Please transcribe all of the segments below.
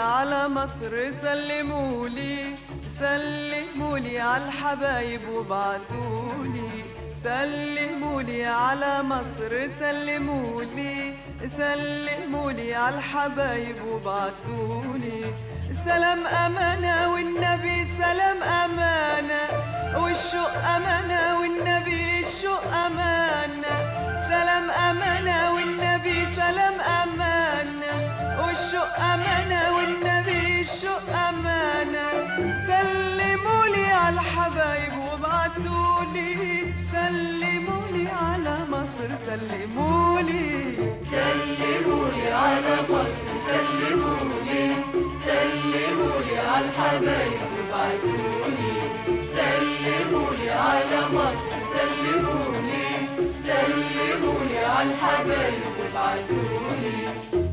على مصر سلمولي سلمولي على الحبايب وبعتولي سلمولي على مصر سلمولي سلمولي على الحبايب وبعتولي سلام أمانة والنبي سلام أمانة والشوق أمانة والنبي الشوق أمانة سلام أمانة والنبي سلام أمانة والشوق أمانة والنبي الشوق أمانة سلمولي على الحبايب وابعتولي سلمولي على مصر سلمولي سلمولي على مصر سلمولي سلمولي على الحبايب وابعتولي سلمولي على مصر سلمولي سلمولي على الحبايب وابعتولي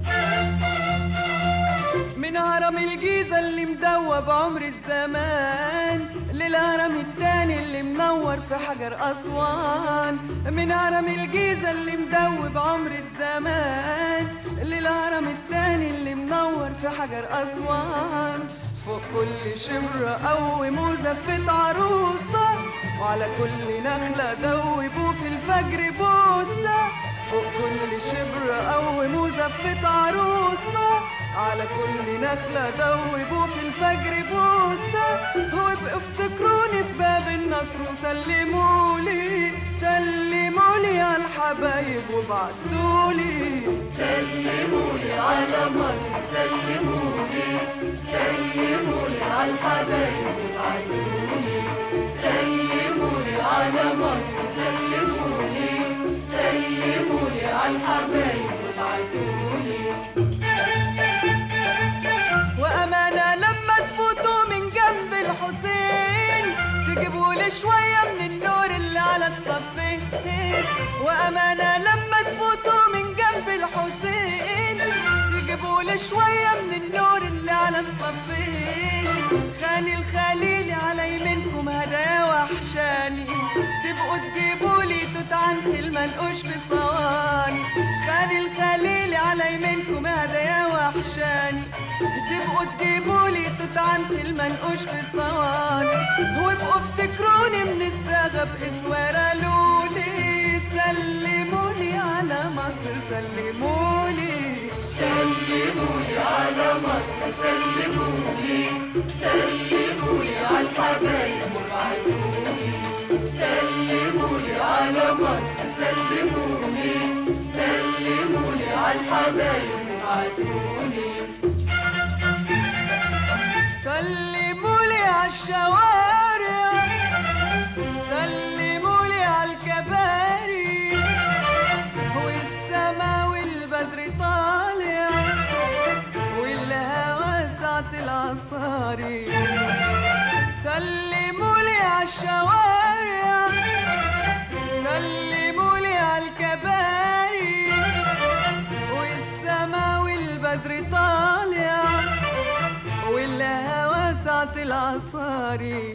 من هرم الجيزة اللي مدوب عمر الزمان للهرم التاني اللي منور في حجر أسوان من هرم الجيزة اللي مدوب عمر الزمان للهرم التاني اللي منور في حجر أسوان فوق كل شمرة قوي مزفة عروسة وعلى كل نخلة دوبوا في الفجر بوسة فوق كل شبر قوي مزفة عروسة على كل نخلة دوبوا في الفجر بوسة وابقوا افتكروني في باب النصر وسلمولي سلمولي على الحبايب وبعتولي سلمولي على مصر سلمولي سلمولي على الحبايب وابعتولي سلمولي على مصر سلمولي سلمولي على الحبايب وابعتولي وأمانة لما تفوتوا من جنب الحسين تجيبوا لي شوية من النور اللي على الصفين وأمانة لما تفوتوا من جنب الحسين تجيبوا لي شوية من النور اللي على الصفين خاني الخليل على يمينكم هدايا وحشاني تبقوا تجيبوا لي توت عنك المنقوش في صواني خاني الخليل على يمينكم هدايا وحشاني تبقوا تجيبوا لي توت عنك المنقوش في صواني وابقوا افتكروني من الساغة باسوارة لولي سلموني على مصر سلموني سلمولي على مصر سلمولي سلمولي على الحبايب وابعتولي سلمولي على مصر سلمولي سلمولي على الحبايب وابعتولي سلمولي عالشوارع سلمولي عالكباري والسما والبدر طالع والهوى ساعة العصاري سلمولي عالشوارع سلمولي عالكباري والسما والبدر طالع والهوى ساعة العصاري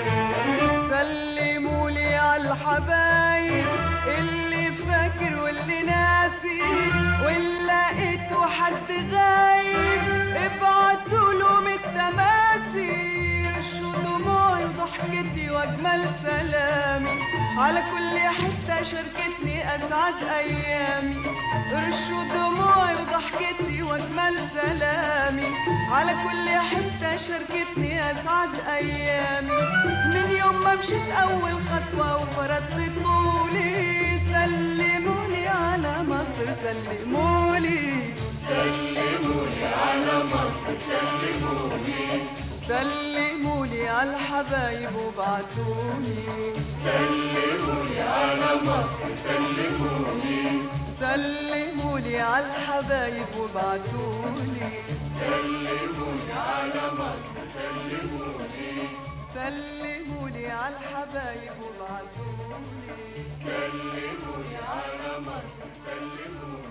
سلمولي على الحبايب اللي فاكر واللي ناسي واللي لقيته حد غايب ابعتوا لهم التماثيل شو دموعي وضحكتي واجمل سلامي على كل حتة شاركتني اسعد ايامي رشوا دموعي وضحكتي واجمل سلامي على كل حتة شاركتني اسعد ايامي من يوم ما مشيت اول خطوة وفرضت طولي سلموني على مصر سلمولي سلمولي على مصر سلمولي سلمولي على الحبايب وبعتولي سلمولي على مصر سلمولي سلمولي على الحبايب وبعتولي سلمولي على مصر سلمولي سلمولي على الحبايب وبعتولي سلمولي على مصر سلمولي